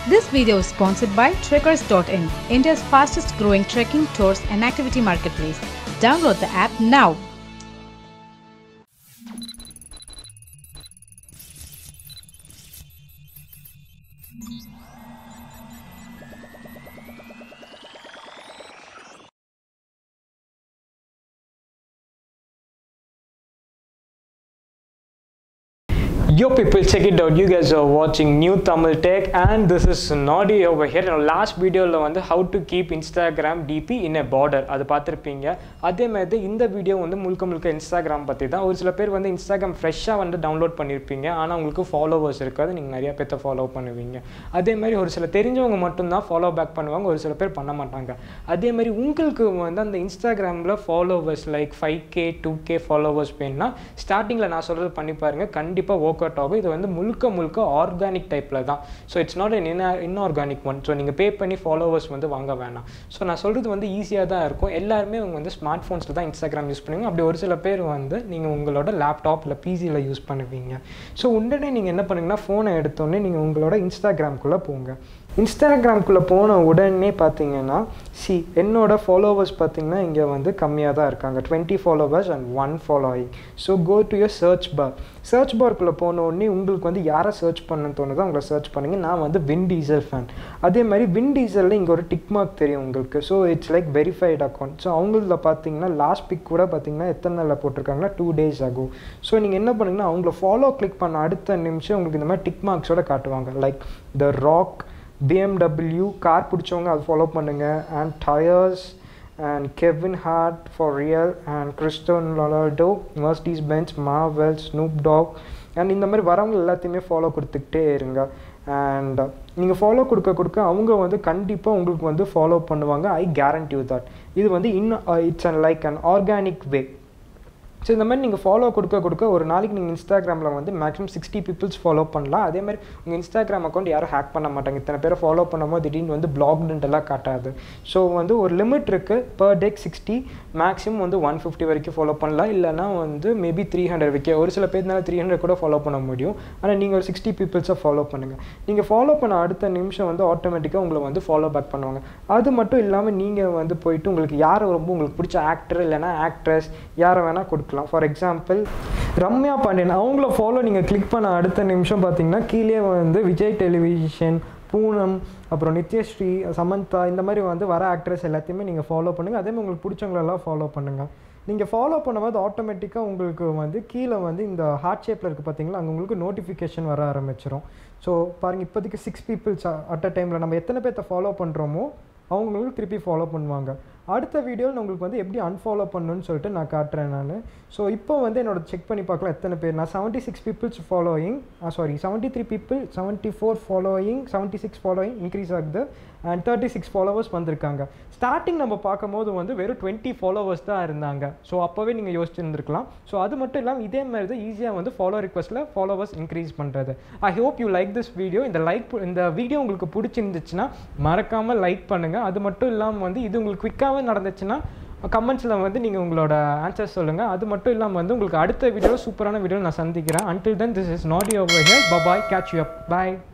This video is sponsored by Trekkers.in, India's fastest growing trekking, tours, and activity marketplace. Download the app now. Yo people check it out you guys are watching new Tamil Tech and this is Nodi over here என்னோட last வீடியோவில் வந்து how to keep Instagram DP in a border அது பார்த்துருப்பீங்க அதே மாதிரி இந்த video வந்து முழுக்க முழுக்க இன்ஸ்டாகிராம் பற்றி தான் ஒரு சில பேர் வந்து இன்ஸ்டாகிராம் ஃப்ரெஷ்ஷாக வந்து டவுன்லோட் பண்ணியிருப்பீங்க ஆனால் உங்களுக்கு ஃபாலோவர்ஸ் இருக்காது நீங்கள் நிறைய பேர்த்த ஃபாலோ பண்ணுவீங்க அதே மாதிரி ஒரு சில தெரிஞ்சவங்க மட்டும்தான் ஃபாலோ பேக் பண்ணுவாங்க ஒரு சில பேர் பண்ண மாட்டாங்க அதே மாதிரி உங்களுக்கு வந்து அந்த இன்ஸ்டாகிராமில் followers like five K two K followers வேணும்னா ஸ்டார்டிங்கில் நான் சொல்கிறது பண்ணி பாருங்கள் கண்டிப்பாக ஒர்க் அவுட் ஆகும் இது வந்து முழுக்க முழுக்க ஆர்கானிக் டைப்பில் தான் so it's not in inorganic one so நீங்கள் பே பண்ணி ஃபாலோவர்ஸ் வந்து வாங்க வேணாம் ஸோ நான் சொல்கிறது வந்து ஈஸியாக தான் இருக்கும் எல்லாருமே அவங்க வந்து ஸ்மார்ட் ஃபோன்ஸில் தான் இன்ஸ்டாகிராம் யூஸ் பண்ணுவீங்க அப்படி ஒரு சில பேர் வந்து நீங்கள் உங்களோட லேப்டாப் இல்லை பிசியில் யூஸ் பண்ணுவீங்க ஸோ உடனே நீங்கள் என்ன பண்ணுங்கன்னா ஃபோனை எடுத்தோடனே நீங்கள் உங்களோட இன்ஸ்டாகிராம்குள்ளே போங்க இன்ஸ்டாகிராம்குள்ளே போன உடனே பார்த்தீங்கன்னா சி என்னோட ஃபாலோவர்ஸ் பார்த்தீங்கன்னா இங்கே வந்து கம்மியாக தான் இருக்காங்க twenty followers and one following so go to your search bar search பார்க்குள்ளே போன உடனே உங்களுக்கு வந்து யாரை சர்ச் பண்ண தோணுதோ உங்களை சர்ச் பண்ணுங்க நான் வந்து வின் டீசல் ஃபேன் அதே மாதிரி வின் டீசலில் இங்கே ஒரு டிக் மார்க் தெரியும் உங்களுக்கு so it's like verified account so அவங்கள பார்த்தீங்கன்னா லாஸ்ட் பிக் கூட பார்த்தீங்கன்னா எத்தனை நாளில் போட்டிருக்காங்கன்னா டூ டேஸ் ஆகும் ஸோ நீங்கள் என்ன பண்ணுங்கன்னா அவங்கள ஃபாலோ கிளிக் பண்ண அடுத்த நிமிஷம் உங்களுக்கு இந்த மாதிரி டிக் மார்க்ஸோட காட்டுவாங்க like the Rock BMW car பிடிச்சவங்க அது ஃபாலோ பண்ணுங்கள் and Tyrese and Kevin Hart for real and Cristiano Ronaldo Mercedes Benz Marvel Snoop Dogg and இந்த மாதிரி வரவங்க எல்லாத்தையுமே ஃபாலோ கொடுத்துக்கிட்டே இருங்க அண்ட் நீங்கள் ஃபாலோ கொடுக்க கொடுக்க அவங்க வந்து கண்டிப்பாக உங்களுக்கு வந்து ஃபாலோ பண்ணுவாங்க ஐ கேரண்டி யூ தட் இது வந்து in its and like an organic way so இந்த மாதிரி நீங்கள் ஃபாலோ கொடுக்க கொடுக்க ஒரு நாளைக்கு நீங்கள் இன்ஸ்டாகிராமில் வந்து மேக்ஸிமம் சிக்ஸ்டி பீப்புள்ஸ் ஃபாலோ பண்ணலாம் அதே மாதிரி உங்கள் இன்ஸ்டாகிராம் அக்கௌண்ட் யாரும் ஹேக் பண்ண மாட்டாங்க இத்தனை பேரை ஃபாலோ பண்ணும்போது திடீர்னு வந்து பிளாக்டுன்ட்டெல்லாம் காட்டாது ஸோ வந்து ஒரு லிமிட் இருக்குது பர் டேக் சிக்ஸ்டி மேக்ஸிமம் வந்து ஒன் ஃபிஃப்டி வரைக்கும் ஃபாலோ பண்ணலாம் இல்லைனா வந்து மேபி த்ரீ ஹண்ட்ரட் வைக்க ஒரு சில பேர்னால த்ரீ ஹண்ட்ரட் கூட ஃபாலோ பண்ண முடியும் ஆனால் நீங்கள் ஒரு சிக்ஸ்டி பீப்புள்ஸை ஃபாலோ பண்ணுங்கள் நீங்கள் ஃபாலோ பண்ண அடுத்த நிமிஷம் வந்து ஆட்டோமேட்டிக்காக உங்களை வந்து ஃபாலோ பேக் பண்ணுவாங்க அது மட்டும் இல்லாமல் நீங்கள் வந்து போயிட்டு உங்களுக்கு யாரை ரொம்ப உங்களுக்கு பிடிச்ச ஆக்டர் இல்லைனா ஆக்ட்ரஸ் யாரை வேணால் கொடுக்கலாம் கொடுக்கலாம் ஃபார் எக்ஸாம்பிள் ரம்யா பாண்டியன் அவங்கள ஃபாலோ நீங்கள் கிளிக் பண்ண அடுத்த நிமிஷம் பார்த்தீங்கன்னா கீழே வந்து விஜய் டெலிவிஷன் பூனம் அப்புறம் நித்யஸ்ரீ சமந்தா இந்த மாதிரி வந்து வர ஆக்ட்ரஸ் எல்லாத்தையுமே நீங்கள் ஃபாலோ பண்ணுங்கள் அதே மாதிரி உங்களுக்கு பிடிச்சவங்களெல்லாம் ஃபாலோ பண்ணுங்கள் நீங்கள் ஃபாலோ பண்ணும்போது ஆட்டோமேட்டிக்காக உங்களுக்கு வந்து கீழே வந்து இந்த ஹார்ட் ஷேப்பில் இருக்குது பார்த்தீங்களா அங்கே உங்களுக்கு நோட்டிஃபிகேஷன் வர ஆரம்பிச்சிடும் ஸோ பாருங்கள் இப்போதைக்கு சிக்ஸ் பீப்புள்ஸ் அட் அ டைமில் நம்ம எத்தனை பேர்த்த ஃபாலோ பண்ணுறோமோ அவங்களுக்கு திருப்பி ஃபாலோ பண்ணுவாங்க அடுத்த வீடியோவில் உங்களுக்கு வந்து எப்படி அன்ஃபாலோ பண்ணணும்னு சொல்லிட்டு நான் காட்டுறேன் நான் ஸோ இப்போ வந்து என்னோட செக் பண்ணி பார்க்கலாம் எத்தனை பேர் நான் seventy six peoples following sorry seventy three people seventy four following seventy six following increase ஆகுது அண்ட் தேர்ட்டி சிக்ஸ் ஃபாலோவர்ஸ் வந்திருக்காங்க ஸ்டார்டிங் நம்ம பார்க்கும்போது வந்து வெறும் டுவெண்ட்டி ஃபாலோவர்ஸ் தான் இருந்தாங்க ஸோ அப்போவே நீங்கள் யோசிச்சுருந்துருக்கலாம் ஸோ அது மட்டும் இல்லாமல் இதே மாதிரி தான் ஈஸியாக வந்து ஃபாலோ ரிக்வஸ்ட்டில் ஃபாலோவர்ஸ் இன்க்ரீஸ் பண்ணுறது I hope you like this video இந்த லைக் இந்த வீடியோ உங்களுக்கு பிடிச்சிருந்துச்சுன்னா மறக்காமல் லைக் பண்ணுங்கள் அது மட்டும் இல்லாமல் வந்து இது உங்களுக்கு குவிக்காகவே நடந்துச்சுன்னா கமெண்ட்ஸில் வந்து நீங்கள் உங்களோட ஆன்சர்ஸ் சொல்லுங்கள் அது மட்டும் இல்லாமல் வந்து உங்களுக்கு அடுத்த வீடியோ சூப்பரான வீடியோ நான் சந்திக்கிறேன் until then this is not your here bye bye catch you up bye